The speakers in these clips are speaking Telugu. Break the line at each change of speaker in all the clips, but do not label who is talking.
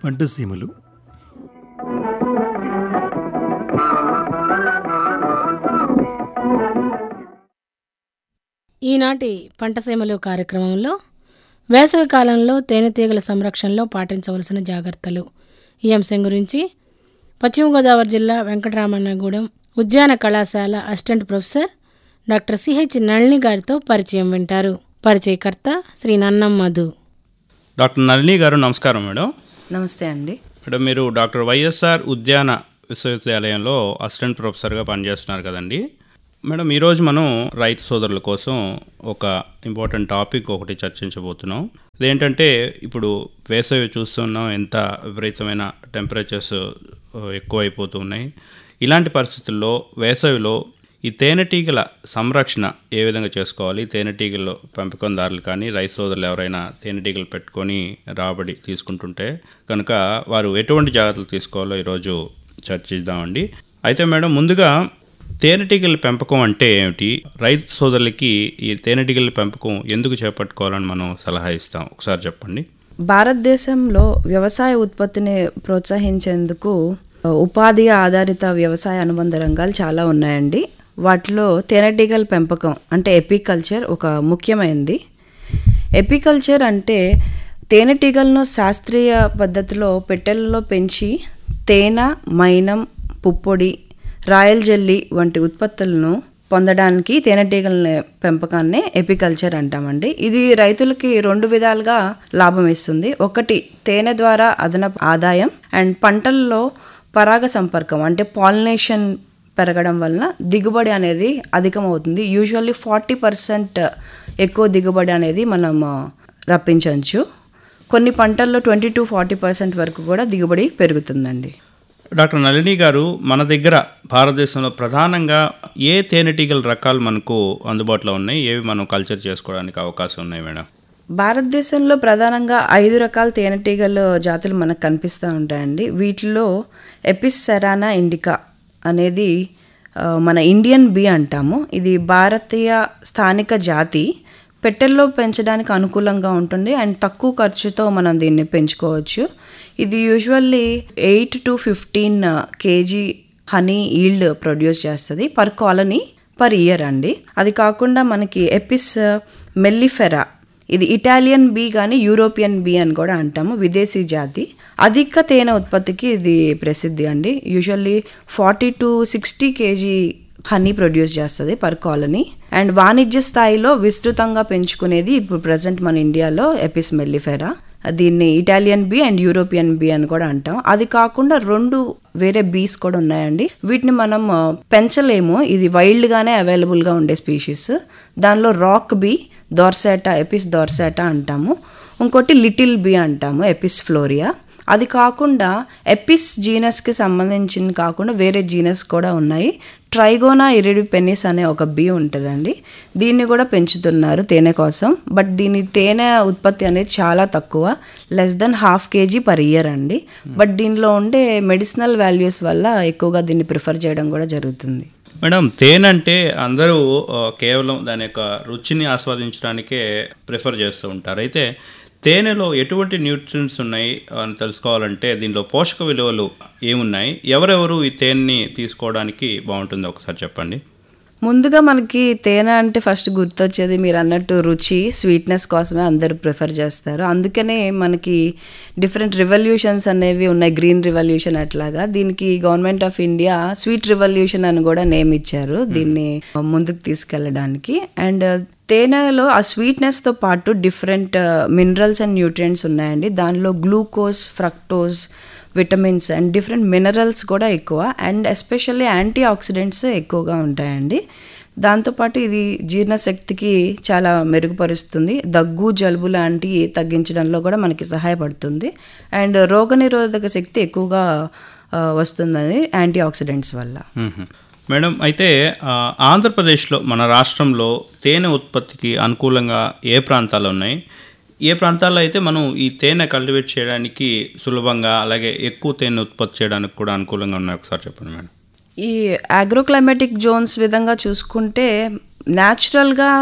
పంటసీమలు
ఈనాటి పంటసీమలు కార్యక్రమంలో వేసవి కాలంలో తేనెటీగల సంరక్షణలో పాటించవలసిన జాగ్రత్తలు ఈ అంశం గురించి పశ్చిమ గోదావరి జిల్లా వెంకటరామన్నగూడెం ఉద్యాన కళాశాల assistant professor doctor C H Nalini గారితో పరిచయం వింటారు పరిచయకర్త శ్రీ నన్నం మధు
డాక్టర్ నళిని గారు నమస్కారం మేడం
నమస్తే అండి
మేడం మీరు డాక్టర్ వైఎస్ఆర్ ఉద్యాన విశ్వవిద్యాలయంలో అసిస్టెంట్ ప్రొఫెసర్గా పనిచేస్తున్నారు కదండి మేడం ఈరోజు మనం రైతు సోదరుల కోసం ఒక ఇంపార్టెంట్ టాపిక్ ఒకటి చర్చించబోతున్నాం అదేంటంటే ఇప్పుడు వేసవి చూస్తున్నాం ఎంత విపరీతమైన టెంపరేచర్స్ ఎక్కువైపోతూ ఉన్నాయి ఇలాంటి పరిస్థితుల్లో వేసవిలో ఈ తేనెటీగల సంరక్షణ ఏ విధంగా చేసుకోవాలి తేనెటీగల పెంపకందారులు కానీ రైతు సోదరులు ఎవరైనా తేనెటీగలు పెట్టుకొని రాబడి తీసుకుంటుంటే కనుక వారు ఎటువంటి జాగ్రత్తలు తీసుకోవాలో ఈరోజు చర్చిద్దామండి అయితే మేడం ముందుగా తేనెటీగల పెంపకం అంటే ఏమిటి రైతు సోదరులకి ఈ తేనెటీగల పెంపకం ఎందుకు చేపట్టుకోవాలని మనం సలహా ఇస్తాం ఒకసారి చెప్పండి
భారతదేశంలో వ్యవసాయ ఉత్పత్తిని ప్రోత్సహించేందుకు ఉపాధి ఆధారిత వ్యవసాయ అనుబంధ రంగాలు చాలా ఉన్నాయండి వాటిలో తేనెటీగల పెంపకం అంటే ఎపికల్చర్ ఒక ముఖ్యమైనది ఎపికల్చర్ అంటే తేనెటీగలను శాస్త్రీయ పద్ధతిలో పెట్టెలలో పెంచి తేనె మైనం పుప్పొడి రాయల్ జెల్లీ వంటి ఉత్పత్తులను పొందడానికి తేనెటీగల పెంపకాన్ని ఎపికల్చర్ అంటామండి ఇది రైతులకి రెండు విధాలుగా లాభం ఇస్తుంది ఒకటి తేనె ద్వారా అదనపు ఆదాయం అండ్ పంటల్లో పరాగ సంపర్కం అంటే పాలినేషన్ పెరగడం వలన దిగుబడి అనేది అధికమవుతుంది యూజువల్లీ ఫార్టీ పర్సెంట్ ఎక్కువ దిగుబడి అనేది మనం రప్పించవచ్చు కొన్ని పంటల్లో ట్వంటీ టు ఫార్టీ పర్సెంట్ వరకు కూడా దిగుబడి పెరుగుతుందండి
డాక్టర్ నళిని గారు మన దగ్గర భారతదేశంలో ప్రధానంగా ఏ తేనెటీగల రకాలు మనకు అందుబాటులో ఉన్నాయి ఏవి మనం కల్చర్ చేసుకోవడానికి అవకాశం ఉన్నాయి మేడం
భారతదేశంలో ప్రధానంగా ఐదు రకాల తేనెటీగల జాతులు మనకు కనిపిస్తూ ఉంటాయండి వీటిలో ఎపిస్ సెరానా ఇండికా అనేది ఆ, మన ఇండియన్ బీ అంటాము ఇది భారతీయ స్థానిక జాతి పెట్టెల్లో పెంచడానికి అనుకూలంగా ఉంటుంది అండ్ తక్కువ ఖర్చుతో మనం దీన్ని పెంచుకోవచ్చు ఇది usually eight to fifteen K G honey yield produce చేస్తుంది పర్ కాలనీ పర్ ఇయర్ అండి అది కాకుండా మనకి ఎపిస్ మెల్లిఫెరా ఇది ఇటాలియన్ బీ కానీ యూరోపియన్ బీ అని కూడా అంటాము విదేశీ జాతి అధిక తేనె ఉత్పత్తికి ఇది ప్రసిద్ధి అండి usually forty to sixty K G honey produce చేస్తుంది పర్ కాలనీ అండ్ వాణిజ్య స్థాయిలో విస్తృతంగా పెంచుకునేది ఇప్పుడు ప్రజెంట్ మన ఇండియాలో ఎపిస్ మెల్లిఫెరా దీన్ని Italian bee and European bee అని కూడా అంటాం అది కాకుండా రెండు వేరే బీస్ కూడా ఉన్నాయండి వీటిని మనం ఆ, పెంచలేము ఇది వైల్డ్గానే అవైలబుల్గా ఉండే స్పీషీస్ దానిలో rock bee dorsata apis dorsata అంటాము ఇంకోటి లిటిల్ బీ అంటాము ఎపిస్ ఫ్లోరియా అది కాకుండా ఎపిస్ జీనస్కి సంబంధించింది కాకుండా వేరే జీనస్ కూడా ఉన్నాయి ట్రైగోనా ఇరిడి పెన్నిస్ అనే ఒక బీ ఉంటుందండి దీన్ని కూడా పెంచుతున్నారు తేనె కోసం బట్ దీని తేనె ఉత్పత్తి అనేది చాలా తక్కువ less than half K G per year అండి బట్ దీనిలో ఉండే మెడిసినల్ వాల్యూస్ వల్ల ఎక్కువగా దీన్ని ప్రిఫర్ చేయడం కూడా జరుగుతుంది
మేడం తేనె అంటే అందరూ ఆ, కేవలం దాని యొక్క రుచిని ఆస్వాదించడానికే ప్రిఫర్ చేస్తూ ఉంటారు అయితే తేనెలో ఎటువంటి న్యూట్రియంట్స్ ఉన్నాయి అని తెలుసుకోవాలంటే దీనిలో పోషక విలువలు ఏమున్నాయి ఎవరెవరు ఈ తేనెని తీసుకోవడానికి బాగుంటుంది ఒకసారి చెప్పండి
ముందుగా మనకి తేనె అంటే ఫస్ట్ గుర్తొచ్చేది మీరు అన్నట్టు రుచి స్వీట్నెస్ కోసమే అందరూ ప్రిఫర్ చేస్తారు అందుకనే మనకి డిఫరెంట్ రివల్యూషన్స్ అనేవి ఉన్నాయి గ్రీన్ రివల్యూషన్ అట్లాగా దీనికి government of India sweet revolution అని కూడా నేమ్ ఇచ్చారు దీన్ని ముందుకు తీసుకెళ్ళడానికి అండ్ తేనెలో ఆ స్వీట్నెస్తో పాటు డిఫరెంట్ మినరల్స్ అండ్ న్యూట్రియంట్స్ ఉన్నాయండి దానిలో glucose fructose vitamins and different minerals కూడా ఎక్కువ అండ్ ఎస్పెషల్లీ యాంటీ ఆక్సిడెంట్స్ ఎక్కువగా ఉంటాయండి దాంతోపాటు ఇది జీర్ణశక్తికి చాలా మెరుగుపరుస్తుంది దగ్గు జలుబు లాంటివి తగ్గించడంలో కూడా మనకి సహాయపడుతుంది అండ్ రోగనిరోధక శక్తి ఎక్కువగా ఆ, వస్తుందని యాంటీ ఆక్సిడెంట్స్ వల్ల
మ్మ్. మేడం అయితే ఆ, ఆంధ్రప్రదేశ్లో మన రాష్ట్రంలో తేనె ఉత్పత్తికి అనుకూలంగా ఏ ప్రాంతాలు ఉన్నాయి ఏ ప్రాంతాల్లో అయితే మనం ఈ తేనె కల్టివేట్ చేయడానికి సులభంగా అలాగే ఎక్కువ తేనె ఉత్పత్తి చేయడానికి కూడా అనుకూలంగా ఉన్నాయి ఒకసారి చెప్పండి మేడం
ఈ అగ్రోక్లైమాటిక్ జోన్స్ విధంగా చూసుకుంటే న్యాచురల్గా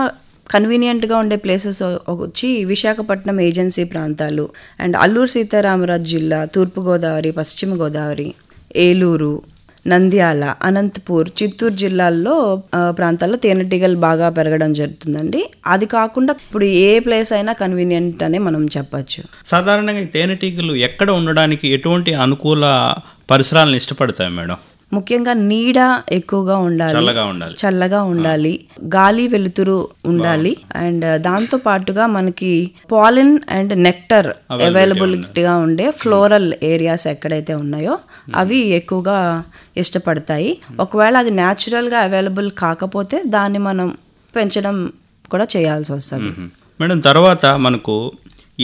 కన్వీనియంట్గా ఉండే ప్లేసెస్ వచ్చి విశాఖపట్నం ఏజెన్సీ ప్రాంతాలు అండ్ అల్లూరు సీతారామరాజు జిల్లా తూర్పుగోదావరి పశ్చిమ గోదావరి ఏలూరు నంద్యాల అనంతపూర్ చిత్తూరు జిల్లాల్లో ఆ, ప్రాంతాల్లో తేనెటీగలు బాగా పెరగడం జరుగుతుందండి అది కాకుండా ఇప్పుడు ఏ ప్లేస్ అయినా కన్వీనియంట్ అనే మనం చెప్పచ్చు
సాధారణంగా ఈ తేనెటీగలు ఎక్కడ ఉండడానికి ఎటువంటి అనుకూల పరిసరాలను ఇష్టపడతాయి మేడం
ముఖ్యంగా నీడ ఎక్కువగా ఉండాలి
చల్లగా ఉండాలి
చల్లగా ఉండాలి గాలి వెలుతురు ఉండాలి అండ్ దాంతో పాటుగా మనకి పాలిన్ అండ్ నెక్టర్ అవైలబిలిటీగా ఉండే ఫ్లోరల్ ఏరియాస్ ఎక్కడైతే ఉన్నాయో అవి ఎక్కువగా ఇష్టపడతాయి ఒకవేళ అది న్యాచురల్గా అవైలబుల్ కాకపోతే దాన్ని మనం పెంచడం కూడా చేయాల్సి వస్తుంది
మ్మ్. మేడం తర్వాత మనకు